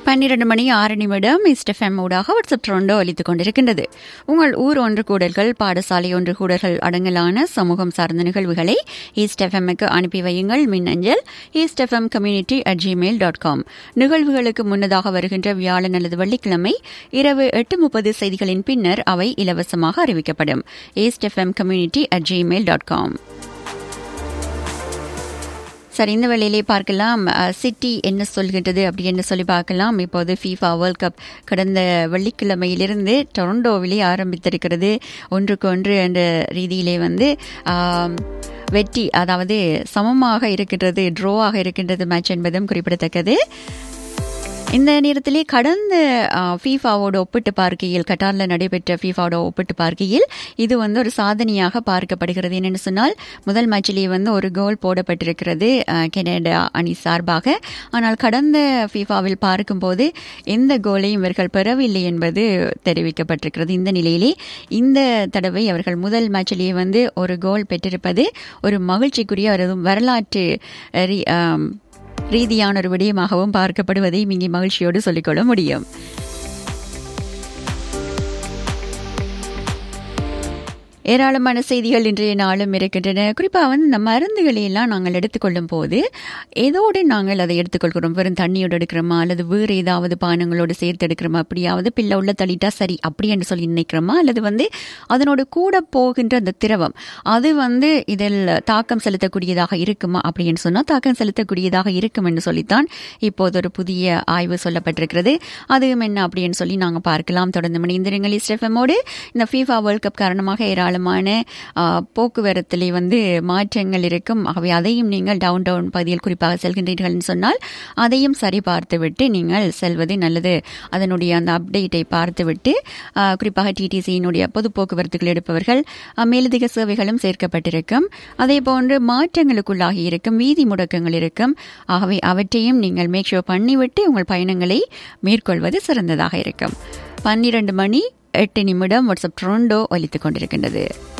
பன்னிரண்டு மணி ஆறு நிமிடம் இஸ்டெஃப்எம் ஊடாக வாட்ஸ்அப் ட்ரோண்டோ ஒலித்துக் கொண்டிருக்கின்றது உங்கள் ஊர் ஒன்று கூடல்கள் பாடசாலை ஒன்று கூடல்கள் அடங்கலான சமூகம் சார்ந்த நிகழ்வுகளை ஈஸ்டெஃப்எம்முக்கு அனுப்பி வையுங்கள் மின்னஞ்சல் East FM community at Gmail dot com நிகழ்வுகளுக்கு முன்னதாக வருகின்ற வியாழன் அல்லது வெள்ளிக்கிழமை இரவு எட்டு முப்பது செய்திகளின் பின்னர் அவை இலவசமாக அறிவிக்கப்படும் East FM community at Gmail dot com சரி இந்த வேளையிலே பார்க்கலாம் சிட்டி என்ன சொல்கின்றது அப்படி என்று சொல்லி பார்க்கலாம் இப்போது ஃபீஃபா வேர்ல்ட் கப் கடந்த வெள்ளிக்கிழமையிலிருந்து டொரண்டோவிலே ஆரம்பித்திருக்கிறது ஒன்றுக்கு ஒன்று என்ற ரீதியிலே வந்து வெற்றி அதாவது சமமாக இருக்கின்றது ட்ரோவாக இருக்கின்றது மேட்ச் என்பதும் குறிப்பிடத்தக்கது இந்த நேரத்திலே கடந்த ஃபீஃபாவோட ஒப்பிட்டு பார்க்கையில் கட்டாரில் நடைபெற்ற ஃபீஃபாவோட ஒப்பிட்டு பார்க்கையில் இது வந்து ஒரு சாதனையாக பார்க்கப்படுகிறது என்னென்னு சொன்னால் முதல் மேட்சிலேயே வந்து ஒரு கோல் போடப்பட்டிருக்கிறது கெனடா அணி சார்பாக ஆனால் கடந்த ஃபீஃபாவில் பார்க்கும்போது எந்த கோலையும் இவர்கள் பெறவில்லை என்பது தெரிவிக்கப்பட்டிருக்கிறது இந்த நிலையிலே இந்த தடவை அவர்கள் முதல் மேட்சிலேயே வந்து ஒரு கோல் பெற்றிருப்பது ஒரு மகிழ்ச்சிக்குரிய ஒரு வரலாற்று ரீதியான ஒரு விடயமாகவும் பார்க்கப்படுவதையும் இங்கே மகிழ்ச்சியோடு சொல்லிக்கொள்ள முடியும் ஏராளமான செய்திகள் இன்றைய நாளும் இருக்கின்றன குறிப்பாக வந்து இந்த மருந்துகளை எல்லாம் நாங்கள் எடுத்துக்கொள்ளும் போது ஏதோடு நாங்கள் அதை எடுத்துக்கொள்கிறோம் வெறும் தண்ணியோடு எடுக்கிறோமா அல்லது வேறு ஏதாவது பானங்களோடு சேர்த்து எடுக்கிறோமா அப்படியாவது பிள்ளை உள்ள தள்ளிட்டா சரி அப்படி என்று சொல்லி நினைக்கிறோமா அல்லது வந்து அதனோடு கூட போகின்ற அந்த திரவம் அது வந்து இதில் தாக்கம் செலுத்தக்கூடியதாக இருக்குமா அப்படின்னு சொன்னால் தாக்கம் செலுத்தக்கூடியதாக இருக்கும் என்று சொல்லித்தான் இப்போது ஒரு புதிய ஆய்வு சொல்லப்பட்டிருக்கிறது அதுவும் என்ன அப்படின்னு சொல்லி நாங்கள் பார்க்கலாம் தொடர்ந்து மணிந்திரங்கள் இஸ்டெஃபமோடு இந்த ஃபீஃபா வேர்ல்ட் கப் காரணமாக ஏராளம் ஏராளமான போக்குவரத்திலே வந்து மாற்றங்கள் இருக்கும் ஆகவே அதையும் நீங்கள் டவுன் டவுன் பகுதியில் குறிப்பாக செல்கின்றீர்கள் சொன்னால் அதையும் சரி பார்த்துவிட்டு நீங்கள் செல்வது நல்லது அதனுடைய அந்த அப்டேட்டை பார்த்துவிட்டு குறிப்பாக டிடிசியினுடைய பொது போக்குவரத்துகள் எடுப்பவர்கள் மேலதிக சேவைகளும் சேர்க்கப்பட்டிருக்கும் அதே போன்று மாற்றங்களுக்குள்ளாகி இருக்கும் வீதி முடக்கங்கள் இருக்கும் ஆகவே அவற்றையும் நீங்கள் மேக் ஷோ பண்ணிவிட்டு உங்கள் பயணங்களை மேற்கொள்வது சிறந்ததாக இருக்கும் பன்னிரண்டு மணி எட்டு நிமிடம் வாட்ஸ்அப் ட்ரோண்டோ ஒலித்துக் கொண்டிருக்கின்றது